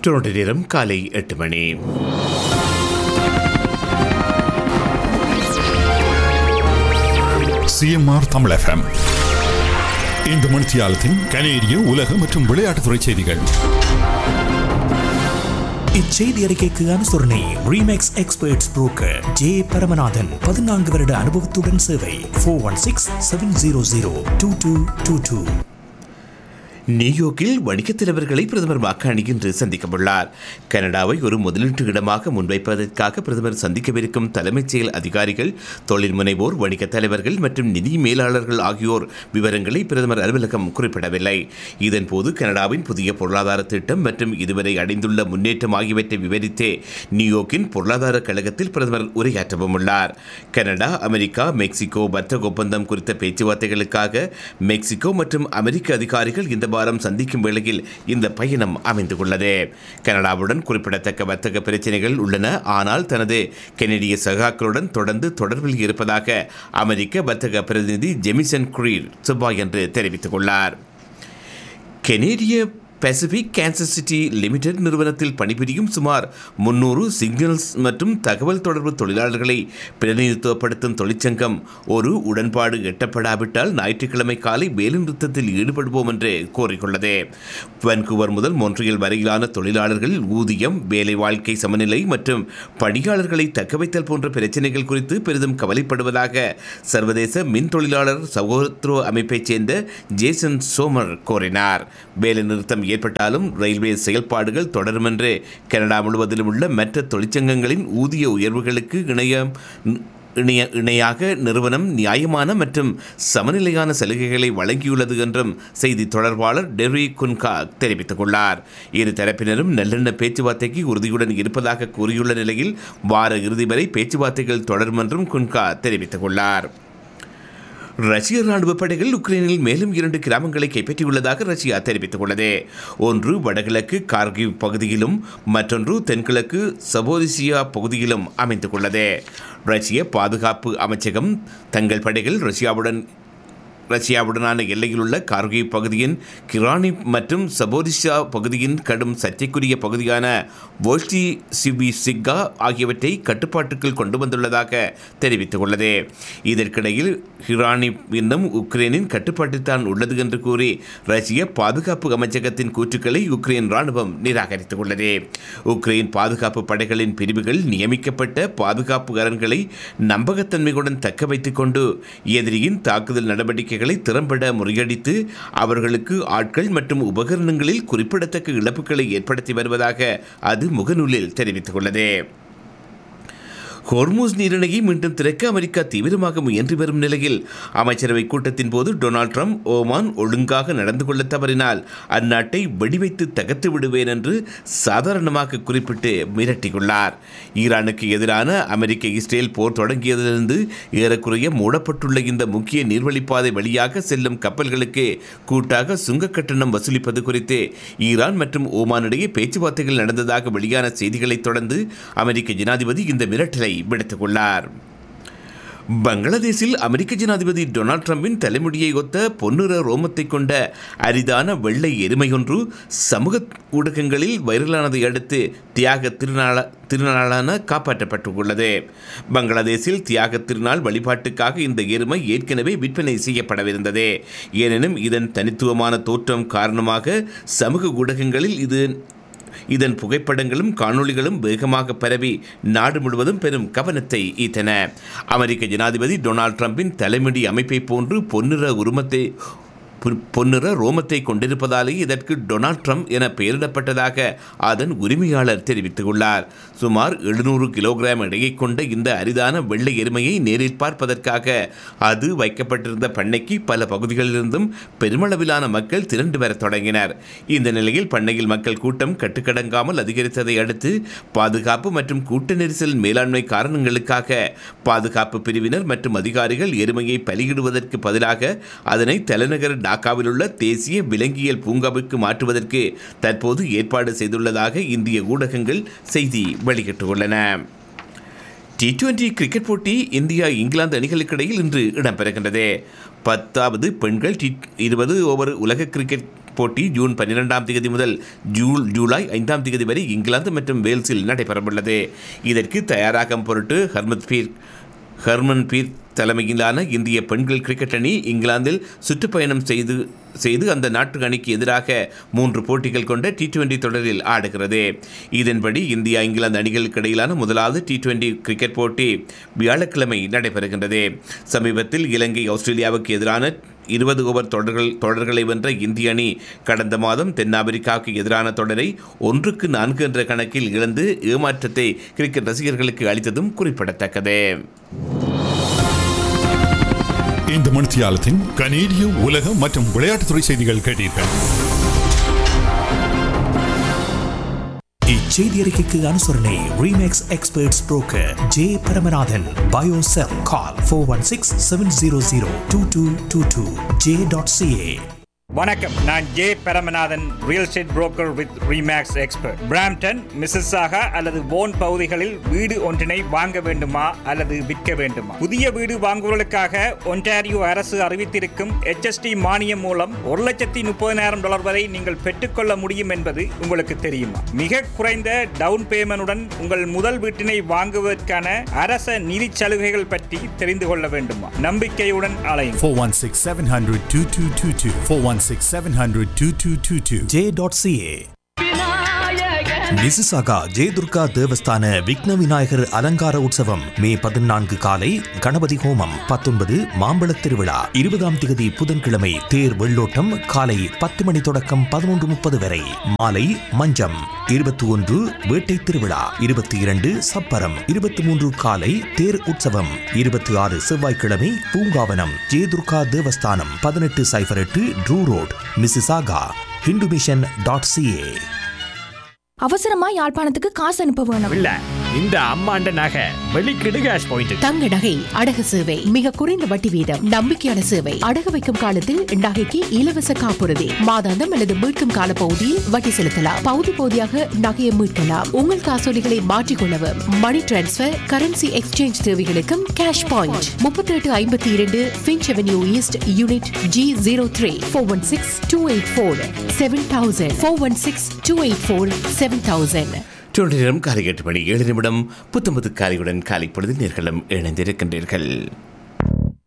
Toronto நேரம் காலை எட்டு மணி சிஎம்ஆர் தமிழ் எஃப்எம் இந்த மணித்தியாலத்தின் கனேடிய உலக மற்றும் விளையாட்டுத்துறை செய்திகள் இச்செய்தி அறிக்கைக்கு அனுசரணை Remax experts broker J Paramanathan பதினான்கு வருட அனுபவத்துடன் சேவை four one six seven zero zero two two two two நியூயார்க்கில் வணிகத் தலைவர்களை பிரதமர் வாக்காளி இன்று சந்திக்கவுள்ளார் கனடாவை ஒரு முதலீட்டு இடமாக முன்வைப்பதற்காக பிரதமர் சந்திக்கவிருக்கும் தலைமைச் செயல் அதிகாரிகள் தொழில் முனைவோர் வணிகத் தலைவர்கள் மற்றும் நிதி மேலாளர்கள் ஆகியோர் விவரங்களை பிரதமர் அலுவலகம் குறிப்பிடவில்லை இதன்போது கனடாவின் புதிய பொருளாதார திட்டம் மற்றும் இதுவரை அடைந்துள்ள முன்னேற்றம் ஆகியவற்றை விவரித்தே நியூயார்க்கின் பொருளாதார கழகத்தில் பிரதமர் உரையாற்றவும் உள்ளார் கனடா அமெரிக்கா மெக்சிகோ வர்த்தக ஒப்பந்தம் குறித்த பேச்சுவார்த்தைகளுக்காக மெக்சிகோ மற்றும் அமெரிக்க அதிகாரிகள் இந்த வாரம் சந்திக்கும் வேளையில் இந்த பயணம் அமைந்து கொள்ளது கனடாவுடன் குறிப்பிடத்தக்க வர்த்தக பிரச்சனைகள் உள்ளன ஆனால் தனது கெனடிய சகாக்களுடன் தொடர்ந்து தொடர்பில் இருப்பதாக அமெரிக்க வர்த்தக பிரதிநிதி ஜெமிசன் குரீர் செவ்வாயன்று தெரிவித்துள்ளார் கெனேடிய பசிபிக் கேன்சர் சிட்டி லிமிடெட் நிறுவனத்தில் பணிபுரியும் சுமார் முன்னூறு சிக்னல்ஸ் மற்றும் தகவல் தொடர்பு தொழிலாளர்களை பிரதிநிதித்துவப்படுத்தும் தொழிற்சங்கம் ஒரு உடன்பாடு எட்டப்படாவிட்டால் ஞாயிற்றுக்கிழமை காலை வேலைநிறுத்தத்தில் ஈடுபடுவோம் என்று கோரியுள்ளது வன்கூவர் முதல் மொன்றியல் வரையிலான தொழிலாளர்கள் ஊதியம் வேலை வாழ்க்கை சமநிலை மற்றும் பணியாளர்களை தக்கவைத்தல் போன்ற பிரச்சனைகள் குறித்து பெரிதும் கவலைப்படுவதாக சர்வதேச மின் தொழிலாளர் சகோதரத்துவ அமைப்பைச் சேர்ந்த ஜேசன் சோமர் கூறினார் வேலைநிறுத்தம் ஏற்பட்டாலும் ரயில்வே செயல்பாடுகள் தொடரும் என்று கனடா முழுவதிலும் உள்ள மற்ற தொழிற்சங்கங்களின் ஊதிய உயர்வுகளுக்கு இணைய இணைய இணையாக நிறுவனம் நியாயமான மற்றும் சமநிலையான சலுகைகளை வழங்கியுள்ளது என்றும் செய்தி தொடர்பாளர் டெரி குன்கா தெரிவித்துள்ளார் இரு தரப்பினரும் நல்லெண்ண பேச்சுவார்த்தைக்கு உறுதியுடன் இருப்பதாக கூறியுள்ள நிலையில் வார இறுதி வரை பேச்சுவார்த்தைகள் தொடரும் என்றும் குன்கா தெரிவித்துள்ளார் ரஷ்ய ராணுவ படைகள் உக்ரைனில் மேலும் இரண்டு கிராமங்களை கைப்பற்றியுள்ளதாக ரஷ்யா தெரிவித்துள்ளது ஒன்று வடகிழக்கு கார்கிவ் பகுதியிலும் மற்றொன்று தென்கிழக்கு சபோரிசியா பகுதியிலும் அமைந்துள்ளது ரஷ்ய பாதுகாப்பு அமைச்சகம் தங்கள் படைகள் ரஷ்யாவுடன் ரஷ்யாவுடனான எல்லையில் உள்ள கார்கிவ் பகுதியின் கிரானி மற்றும் சபோரிஷா பகுதியின் கடும் சர்ச்சைக்குரிய பகுதியான வோல்டி சிவி சிக்கா ஆகியவற்றை கட்டுப்பாட்டுக்குள் கொண்டு வந்துள்ளதாக தெரிவித்துள்ளது இதற்கிடையில் ஹிரானி இன்னும் உக்ரைனின் கட்டுப்பாட்டில் தான் உள்ளது என்று கூறி ரஷ்ய பாதுகாப்பு அமைச்சகத்தின் கூற்றுக்களை உக்ரைன் ராணுவம் நிராகரித்துள்ளது உக்ரைன் பாதுகாப்பு படைகளின் பிரிவுகள் நியமிக்கப்பட்ட பாதுகாப்பு அரண்களை நம்பகத்தன்மையுடன் தக்க வைத்துக் கொண்டு எதிரியின் தாக்குதல் நடவடிக்கை நடவடிக்கைகளை திறம்பட முறியடித்து அவர்களுக்கு ஆட்கள் மற்றும் உபகரணங்களில் குறிப்பிடத்தக்க இழப்புகளை ஏற்படுத்தி வருவதாக அது முகநூலில் தெரிவித்துள்ளது ஹோர்மூஸ் நீரிணையை மீண்டும் திறக்க அமெரிக்கா தீவிரமாக முயன்று வரும் நிலையில் அமைச்சரவை கூட்டத்தின் போது டொனால்ட் ட்ரம்ப் ஓமான் ஒழுங்காக நடந்து கொள்ள தவறினால் அந்நாட்டை வெடிவைத்து தகர்த்து விடுவேன் என்று சாதாரணமாக குறிப்பிட்டு மிரட்டியுள்ளார் ஈரானுக்கு எதிரான அமெரிக்க இஸ்ரேல் போர் தொடங்கியதிலிருந்து ஏறக்குறைய மூடப்பட்டுள்ள இந்த முக்கிய நீர்வழிப்பாதை வழியாக செல்லும் கப்பல்களுக்கு கூட்டாக சுங்க கட்டணம் வசூலிப்பது குறித்து ஈரான் மற்றும் ஓமானிடையே பேச்சுவார்த்தைகள் நடந்ததாக வெளியான செய்திகளைத் தொடர்ந்து அமெரிக்க ஜனாதிபதி இந்த மிரட்டலை விடுத்துள்ளார் பங்களாதேஷில் அமெரிக்க ஜனாதிபதி டொனால்ட் ட்ரம்பின் தலைமுடியை ஒத்த பொன்னிற ரோமத்தை கொண்ட அரிதான வெள்ளை எருமையொன்று சமூக ஊடகங்களில் வைரலானதை அடுத்து தியாக திருநாள திருநாளான காப்பாற்றப்பட்டுள்ளது பங்களாதேஷில் தியாக திருநாள் வழிபாட்டுக்காக இந்த எருமை ஏற்கனவே விற்பனை செய்யப்படவிருந்தது எனினும் இதன் தனித்துவமான தோற்றம் காரணமாக சமூக ஊடகங்களில் இது இதன் புகைப்படங்களும் காணொளிகளும் வேகமாக பரவி நாடு முழுவதும் பெரும் கவனத்தை ஈர்த்தன அமெரிக்க ஜனாதிபதி டொனால்ட் ட்ரம்பின் தலைமுடி அமைப்பை போன்று பொன்னிற உருமத்தை பொன்னிற ரோமத்தை கொண்டிருப்பதாலே இதற்கு டொனால்ட் ட்ரம்ப் என பெயரிடப்பட்டதாக அதன் உரிமையாளர் தெரிவித்துள்ளார் சுமார் எழுநூறு கிலோகிராம் எடையை கொண்ட இந்த அரிதான வெள்ளை எருமையை நேரில் பார்ப்பதற்காக அது வைக்கப்பட்டிருந்த பண்ணைக்கு பல பகுதிகளிலிருந்தும் பெருமளவிலான மக்கள் திரண்டு வர தொடங்கினர் இந்த நிலையில் பண்ணையில் மக்கள் கூட்டம் கட்டுக்கடங்காமல் அதிகரித்ததை அடுத்து பாதுகாப்பு மற்றும் கூட்ட நெரிசல் மேலாண்மை காரணங்களுக்காக பாதுகாப்பு பிரிவினர் மற்றும் அதிகாரிகள் எருமையை பலியிடுவதற்கு பதிலாக அதனை தலைநகர் டாக்காவில் உள்ள தேசிய விலங்கியல் பூங்காவிற்கு மாற்றுவதற்கு தற்போது ஏற்பாடு செய்துள்ளதாக இந்திய ஊடகங்கள் செய்தி வெளியிட்டுள்ளன டி டுவெண்டி கிரிக்கெட் போட்டி இந்தியா இங்கிலாந்து அணிகளுக்கிடையில் இன்று இடம்பெறுகின்றது பத்தாவது பெண்கள் டி இருபது ஓவர் உலக கிரிக்கெட் போட்டி ஜூன் பன்னிரெண்டாம் தேதி முதல் ஜூல் ஜூலை ஐந்தாம் தேதி வரை இங்கிலாந்து மற்றும் வேல்ஸில் நடைபெறவுள்ளது இதற்கு தயாராகும் பொருட்டு ஹர்மத் பீர் ஹர்மன் பீர் தலைமையிலான இந்திய பெண்கள் கிரிக்கெட் அணி இங்கிலாந்தில் சுற்றுப்பயணம் செய்து செய்து அந்த நாட்டு அணிக்கு எதிராக மூன்று போட்டிகள் கொண்ட டி டுவெண்டி தொடரில் ஆடுகிறது இதன்படி இந்தியா இங்கிலாந்து அணிகளுக்கு இடையிலான முதலாவது டி டுவெண்டி கிரிக்கெட் போட்டி வியாழக்கிழமை நடைபெறுகின்றது சமீபத்தில் இலங்கை ஆஸ்திரேலியாவுக்கு எதிரான இருபது ஓவர் தொடர்கள் தொடர்களை வென்ற இந்திய அணி கடந்த மாதம் தென்னாப்பிரிக்காவுக்கு எதிரான தொடரை ஒன்றுக்கு நான்கு என்ற கணக்கில் இழந்து ஏமாற்றத்தை கிரிக்கெட் ரசிகர்களுக்கு அளித்ததும் குறிப்பிடத்தக்கது இந்த மணித்தியாலத்தின் கனேடிய உலக மற்றும் விளையாட்டுத்துறை செய்திகள் கேட்டீர்கள் இச்செய்தி அறிக்கைக்கு அனுசரணை Remax experts broker J Paramanathan பயோசெல் call four one six seven zero zero two two two two J dot CA வணக்கம் நான் J Paramanathan real estate broker with Remax expert Brampton Mississauga அல்லது போன் பகுதிகளில் வீடு ஒன்றினை வாங்க வேண்டுமா அல்லது விற்க வேண்டுமா புதிய வீடு வாங்குவதற்காக ஒன்டாரியோ அரசு அறிவித்திருக்கும் HST மானியம் மூலம் ஒரு லட்சத்தி முப்பதினாயிரம் டாலர் வரை நீங்கள் பெற்றுக்கொள்ள முடியும் என்பது உங்களுக்கு தெரியுமா மிக குறைந்த டவுன் பேமெண்டுடன் உங்கள் முதல் வீட்டினை வாங்குவதற்கான அரச நிதி சலுகைகள் பற்றி தெரிந்து கொள்ள வேண்டுமா நம்பிக்கையுடன் அலையும் 416 700 2222. 416 700 2222. J dot CA Mississauga Jayadurga தேவஸ்தான விக்ன விநாயகர் அலங்கார உற்சவம் மே பதினான்கு காலை கணபதி ஹோமம் பத்தொன்பது மாம்பழத் திருவிழா இருபதாம் திகதி புதன்கிழமை தேர் வெள்ளோட்டம் காலை பத்து மணி தொடக்கம் பதினொன்று முப்பது வரை மாலை மஞ்சம் இருபத்தி ஒன்று வேட்டை திருவிழா இருபத்தி இரண்டு சப்பரம் இருபத்தி மூன்று காலை தேர் உற்சவம் இருபத்தி ஆறு செவ்வாய்க்கிழமை பூங்காவனம் ஜெயதுர்கா தேவஸ்தானம் பதினெட்டு சைபர் எட்டு Drew Road Mississauga Hindu mission dot CA அவசரமா யாழ்ப்பாணத்துக்கு காசு அனுப்ப வேணும் இல்ல இந்த அம்மாண்ட நகை வெளிக்கிடு கேஷ் பாயிண்ட் தங்க நகை அடகு சேவை மிக குறைந்த வட்டி வீதம் நம்பிக்கையான சேவை அடகு வைக்கும் காலத்தில் நகைக்கு இலவச காப்புறுதி மாதாந்தம் அல்லது மீட்கும் கால பகுதியில் வட்டி செலுத்தலாம் பகுதி பகுதியாக நகையை மீட்கலாம் உங்கள் காசோலிகளை மாற்றிக்கொள்ளவும் மணி டிரான்ஸ்பர் கரன்சி எக்ஸ்சேஞ்ச் தேவைகளுக்கும் கேஷ் பாயிண்ட் முப்பத்தி எட்டு ஐம்பத்தி இரண்டு Finch Avenue East unit G zero three four one six two eight four seven thousand four one six two eight four seven thousand தொழில் நேரம் காலை எட்டு மணி ஏழு நிமிடம் புத்தம்பது காலையுடன் காலை பொழுது நேர்களும் இணைந்திருக்கின்றீர்கள்